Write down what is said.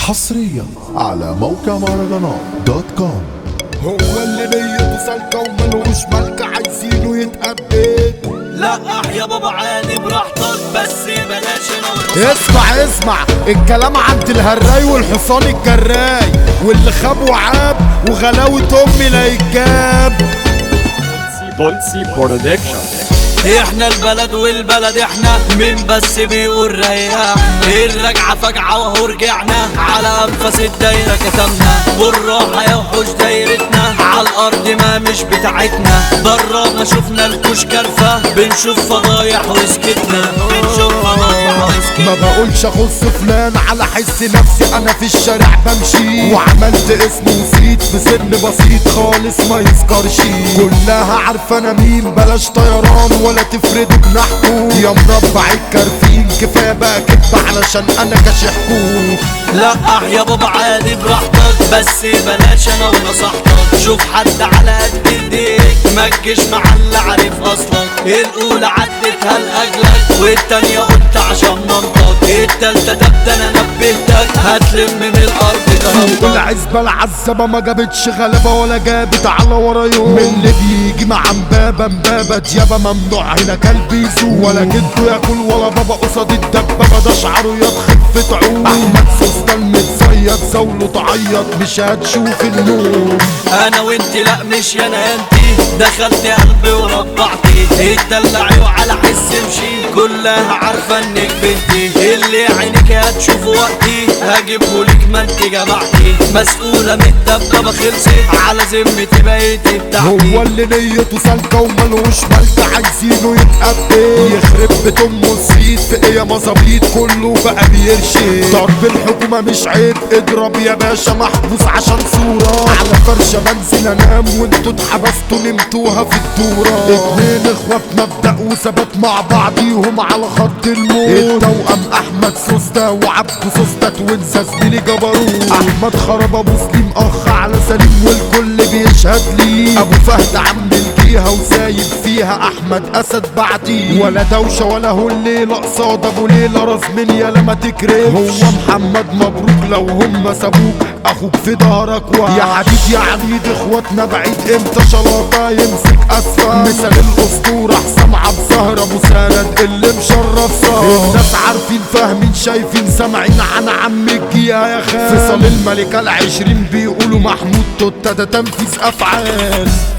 حصريا على موقع مهرجانات دوت كوم هو اللي نيته سالكة وملوش ملكة عايزينه يتقبل لا يا بابا عادي براحتك بس بلاش انا اسمع اسمع الكلام عند الهراي والحصان الجراي واللي خاب وعاب وغلاوة امي لا يتجاب بولسي برودكشن احنا البلد والبلد احنا مين بس بيقول ريح الرجعة فجعة وهو رجعنا على انفاس الدايرة كتمنا بالراحة يا وحوش دايرتنا على الارض ما مش بتاعتنا برا ما شفنا الكوش كرفة بنشوف فضايح وسكتنا بنشوف فضايح ما وسكتنا بقولش اخص فلان على حس نفسي انا في الشارع بمشي وعملت اسم وزيد في سن بسيط خالص ما يذكرش كلها عارفه انا مين بلاش طيران ولا تفردوا جناحكم يا مربع الكرفين كفايه بقى كدب علشان انا كشحكم لا يا بابا عادي براحتك بس بلاش انا ونصحتك شوف حد على قد ايديك ما تجيش مع اللي عارف اصلك الاولى عدتها لاجلك والتانية قلت عشان منطق التالتة ده انا نبهتك هتلم من الارض كرامتك العزبة العزبة ما جابتش غلبة ولا جابت على ورا يوم من اللي بيجي مع مبابة مبابة ديابة ممنوع هنا كلب يزوق ولا جده ياكل ولا بابا قصاد الدبابة ده شعره يضخم في تعوم احمد سوسته المتصيد زوله تعيط مش هتشوف النور انا وانت لا مش يا انا انتي دخلت قلبي وربعتي اتدلعي وعلى حس مشي كلها عارفه انك بنتي اللي عينك هتشوف وقتي هجيبه لك ما انت جمعتي مسؤوله من الدبابه خلصت على ذمتي بقيتي هو بتاعتي اللي نيته سالكة وملوش ملكة عايزينه يتقبل يخرب بيت امه السيد في ايه مظابيط كله بقى بيرشد ضرب الحكومة مش عيب اضرب يا باشا محبوس عشان صورة على فرشة بنزل انام وانتوا اتحبستوا نمتوها في الدورة اتنين اخوات مبدأ وثبات مع بعضيهم على خط الموت التوأم احمد سوسته وعبده سوسته توينزا زميلي جبروت احمد خرب ابو سليم اخ على سليم والكل بيشهد لي ابو فهد عم الجيهه وسايب فيها احمد اسد بعدي ولا دوشه ولا هو الليله قصاد ابو ليله راس من يالا ما تكرمش هو محمد مبروك لو هم سابوك اخوك في ظهرك وقع يا حبيب يا عنيد اخواتنا بعيد امتى شلاطه يمسك اسفل مثال الاسطوره حسام عبد سهر ابو سند اللي مشرف صار الناس عارفين فاهمين شايفين سامعين عن عم الجيا يا خال فيصل الملكه العشرين بيقولوا محمود توتا ده تنفيذ افعال